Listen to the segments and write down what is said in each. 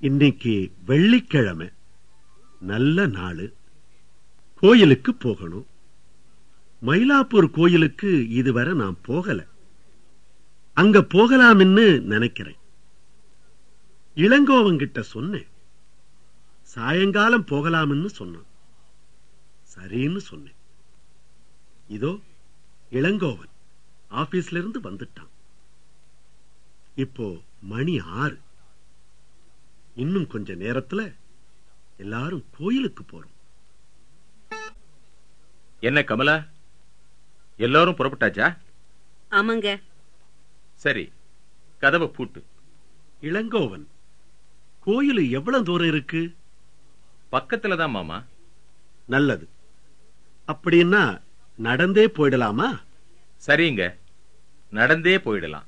இன்னைக்கு வெள்ளிக்கிழமை நல்ல நாள் கோயிலுக்கு போகணும் மயிலாப்பூர் கோயிலுக்கு இதுவரை நான் போகல அங்க போகலாம்னு நினைக்கிறேன் இளங்கோவங்கிட்ட சொன்னேன் சாயங்காலம் போகலாம்னு சொன்னான் சரின்னு சொன்னேன் இதோ இளங்கோவன் ஆபீஸ்ல இருந்து வந்துட்டான் இப்போ மணி ஆறு இன்னும் கொஞ்ச நேரத்துல எல்லாரும் கோயிலுக்கு போறோம் என்ன கமலா எல்லாரும் புறப்பட்டாச்சா ஆமாங்க சரி கதவை பூட்டு இளங்கோவன் கோயில் எவ்வளவு தூரம் இருக்கு பக்கத்துல தான் மாமா நல்லது அப்படின்னா நடந்தே போயிடலாமா சரிங்க நடந்தே போயிடலாம்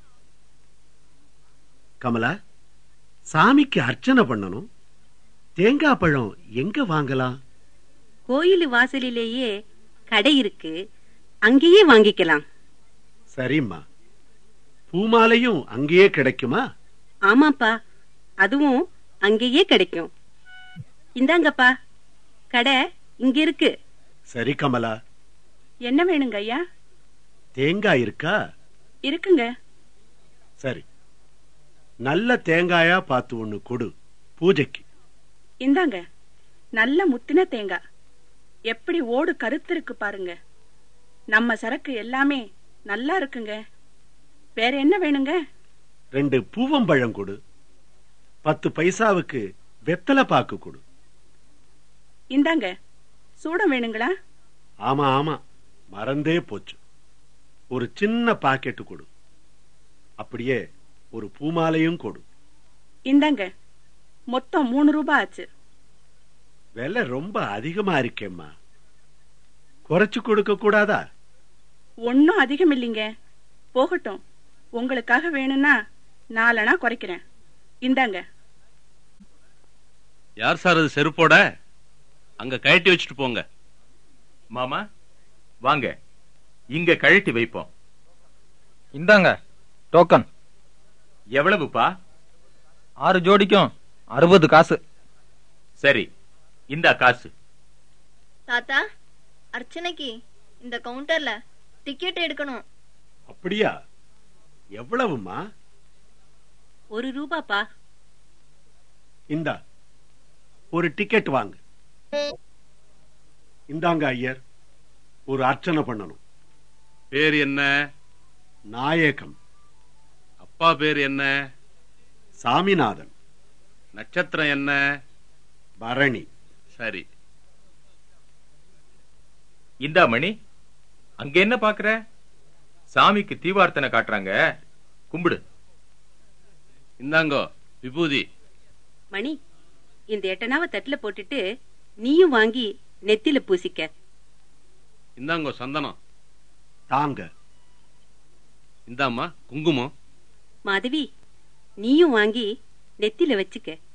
கமலா சாமிக்கு அர்ச்சனை பண்ணணும் தேங்காய் பழம் எங்க வாங்கலாம் கோயில் வாசலிலேயே கடை இருக்கு அங்கேயே வாங்கிக்கலாம் சரிம்மா பூமாலையும் அங்கேயே கிடைக்குமா ஆமாப்பா அதுவும் அங்கேயே கிடைக்கும் இந்தாங்கப்பா கடை இங்க இருக்கு சரி கமலா என்ன வேணுங்க ஐயா தேங்காய் இருக்கா இருக்குங்க சரி நல்ல தேங்காயா பார்த்து ஒண்ணு கொடு பூஜைக்கு இந்தாங்க நல்ல முத்தின தேங்காய் எப்படி ஓடு கருத்து இருக்கு பாருங்க நம்ம சரக்கு எல்லாமே நல்லா இருக்குங்க வேற என்ன வேணுங்க ரெண்டு பூவம்பழம் கொடு பத்து பைசாவுக்கு வெத்தலை பாக்கு கொடு இந்தாங்க சூடம் வேணுங்களா ஆமா ஆமா மறந்தே போச்சு ஒரு சின்ன பாக்கெட்டு கொடு அப்படியே ஒரு பூமாலையும் கொடு இந்தாங்க மொத்தம் மூணு ரூபாய் ஆச்சு விலை ரொம்ப அதிகமா இருக்கேம்மா குறைச்சு கொடுக்க கூடாதா ஒன்னும் அதிகம் இல்லைங்க போகட்டும் உங்களுக்காக வேணும்னா நாலனா குறைக்கிறேன் இந்தாங்க யார் சார் அது செருப்போட அங்க கழட்டி வச்சுட்டு போங்க மாமா வாங்க இங்க கழட்டி வைப்போம் இந்தாங்க டோக்கன் எவ்வளவுப்பா ஆறு ஜோடிக்கும் அறுபது காசு சரி இந்தா காசு தாத்தா அர்ச்சனைக்கு இந்த கவுண்டர்ல டிக்கெட் எடுக்கணும் அப்படியா எவ்வளவுமா ஒரு ரூபாப்பா இந்தா ஒரு டிக்கெட் வாங்க இந்தாங்க ஐயர் ஒரு அர்ச்சனை பண்ணணும் பேர் என்ன நாயகம் அப்பா பேர் என்ன சாமிநாதன் நட்சத்திரம் என்ன பரணி சரி இந்தா மணி அங்க என்ன பாக்குற சாமிக்கு தீவார்த்தனை காட்டுறாங்க கும்பிடு இந்தாங்கோ விபூதி மணி இந்த எட்டனாவை தட்டுல போட்டுட்டு நீயும் வாங்கி நெத்தில பூசிக்க இந்தாங்கோ சந்தனம் தாங்க இந்தாம்மா குங்குமம் மாதவி நீயும் வாங்கி நெத்தில வச்சுக்க